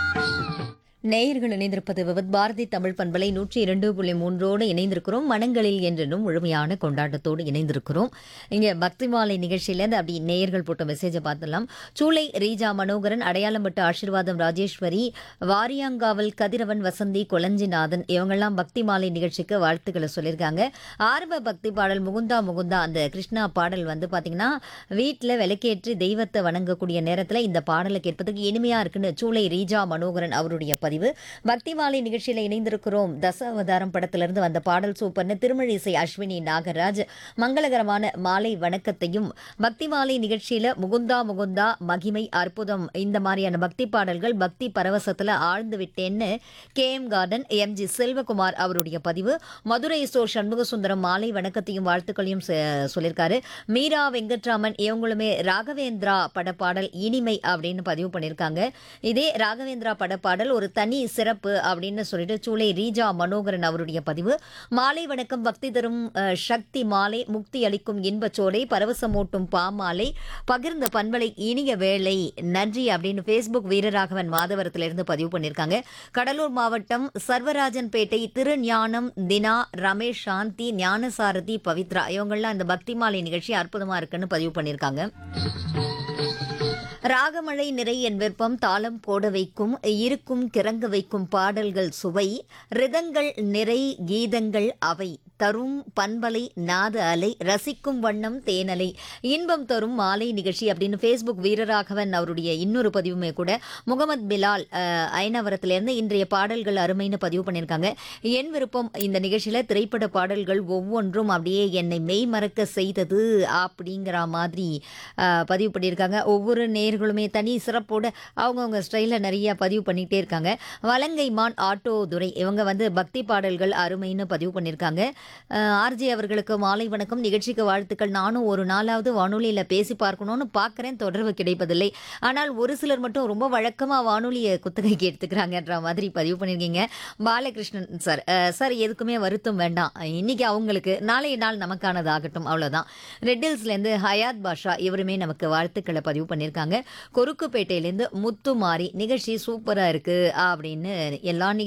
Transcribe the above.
நேயர்கள் இணைந்திருப்பது விவத் பாரதி தமிழ் பண்பலை நூற்றி இரண்டு புள்ளி மூன்றோடு இணைந்திருக்கிறோம் மனங்களில் என்றென்றும் முழுமையான கொண்டாட்டத்தோடு இணைந்திருக்கிறோம் இங்கே பக்தி மாலை நிகழ்ச்சியிலேருந்து அப்படி நேயர்கள் போட்ட மெசேஜை பார்த்துடலாம் சூளை ரீஜா மனோகரன் அடையாளம்பட்டு ஆசீர்வாதம் ராஜேஸ்வரி வாரியாங்காவல் கதிரவன் வசந்தி கொலஞ்சிநாதன் இவங்கெல்லாம் பக்தி மாலை நிகழ்ச்சிக்கு வாழ்த்துக்களை சொல்லியிருக்காங்க ஆரம்ப பக்தி பாடல் முகுந்தா முகுந்தா அந்த கிருஷ்ணா பாடல் வந்து பார்த்தீங்கன்னா வீட்டில் விளக்கேற்றி தெய்வத்தை வணங்கக்கூடிய நேரத்தில் இந்த பாடலை கேட்பதுக்கு இனிமையாக இருக்குன்னு சூளை ரீஜா மனோகரன் அவருடைய பதிவு பக்தி மாலை நிகழ்ச்சியில் இணைந்திருக்கிறோம் தச அவதாரம் படத்திலிருந்து வந்த பாடல் சூப்பர்னு திருமழிசை அஸ்வினி நாகராஜ் மங்களகரமான மாலை வணக்கத்தையும் பக்தி மாலை நிகழ்ச்சியில முகுந்தா முகுந்தா மகிமை அற்புதம் இந்த மாதிரியான பக்தி பாடல்கள் பக்தி பரவசத்துல ஆழ்ந்து விட்டேன்னு K M garden M G Selvakumar அவருடைய பதிவு மதுரை சோ சண்முக சுந்தரம் மாலை வணக்கத்தையும் வாழ்த்துக்களையும் செ- சொல்லியிருக்காரு மீரா வெங்கட்ராமன் இவங்களுமே ராகவேந்திரா படப்பாடல் இனிமை அப்படின்னு பதிவு பண்ணியிருக்காங்க இதே ராகவேந்திரா படப்பாடல் ஒரு தனி சிறப்பு அப்படின்னு சொல்லிட்டு சூளை ரீஜா மனோகரன் அவருடைய பதிவு மாலை வணக்கம் பக்தி தரும் அஹ், சக்தி மாலை முக்தி அளிக்கும் இன்பச்சோலை பரவசமூட்டும் பாமாலை பகிர்ந்த பண்பலை இனிய வேளை நன்றி அப்படின்னு ஃபேஸ்புக் வீரராகவன் மாதவரத்திலிருந்து பதிவு பண்ணியிருக்காங்க கடலூர் மாவட்டம் சர்வராஜன்பேட்டை திருஞானம் தினா ரமேஷ் சாந்தி ஞானசாரதி பவித்ரா இவங்கெல்லாம் இந்த பக்தி மாலை நிகழ்ச்சி அற்புதமா இருக்குன்னு பதிவு பண்ணியிருக்காங்க ராகமழை நிறை என் விருப்பம் தாளம் போட வைக்கும் இருக்கும் கிறங்க வைக்கும் பாடல்கள் சுவை ரிதங்கள் நிறை கீதங்கள் அவை தரும் பண்பலை நாத அலை ரசிக்கும் வண்ணம் தேனலை இன்பம் தரும் மாலை நிகழ்ச்சி அப்படின்னு ஃபேஸ்புக் வீரராகவன் அவருடைய இன்னொரு பதிவுமே கூட முகமது பிலால் அஹ், அயனவரத்திலிருந்து இன்றைய பாடல்கள் அருமைன்னு பதிவு பண்ணியிருக்காங்க என் விருப்பம் இந்த நிகழ்ச்சியில் திரைப்பட பாடல்கள் ஒவ்வொன்றும் அப்படியே என்னை மெய் மறக்க செய்தது அப்படிங்கிற மாதிரி அஹ், பதிவு பண்ணியிருக்காங்க ஒவ்வொரு நேர்களுமே தனி சிறப்போட அவங்கவுங்க ஸ்டைலில் நிறைய பதிவு பண்ணிகிட்டே இருக்காங்க வலங்கைமான் ஆட்டோ துரை இவங்க வந்து பக்தி பாடல்கள் அருமைன்னு பதிவு பண்ணியிருக்காங்க ஆர்ஜி அவர்களுக்கு மாலை வணக்கம் நிகழ்ச்சிக்கு வாழ்த்துக்கள் நானும் ஒரு நாளாவது வானொலியில் பேசி பார்க்கணும்னு பார்க்குறேன் தொடர்பு கிடைப்பதில்லை ஆனால் ஒரு சிலர் மட்டும் ரொம்ப வழக்கமாக வானொலியை குத்தகைக்கு எடுத்துக்கிறாங்கன்ற மாதிரி பதிவு பண்ணியிருக்கீங்க பாலகிருஷ்ணன் சார் அஹ், சார் எதுக்குமே வருத்தம் வேண்டாம் இன்னைக்கு அவங்களுக்கு நாளைய நாள் நமக்கானதாகட்டும் அவ்வளோதான் ரெட் ஹில்ஸ்லேருந்து ஹயாத் பாஷா இவருமே நமக்கு வாழ்த்துக்களை பதிவு பண்ணியிருக்காங்க கொருக்குப்பேட்டையிலேருந்து முத்துமாரி நிகழ்ச்சி சூப்பராக இருக்குது அப்படின்னு எல்லா நிக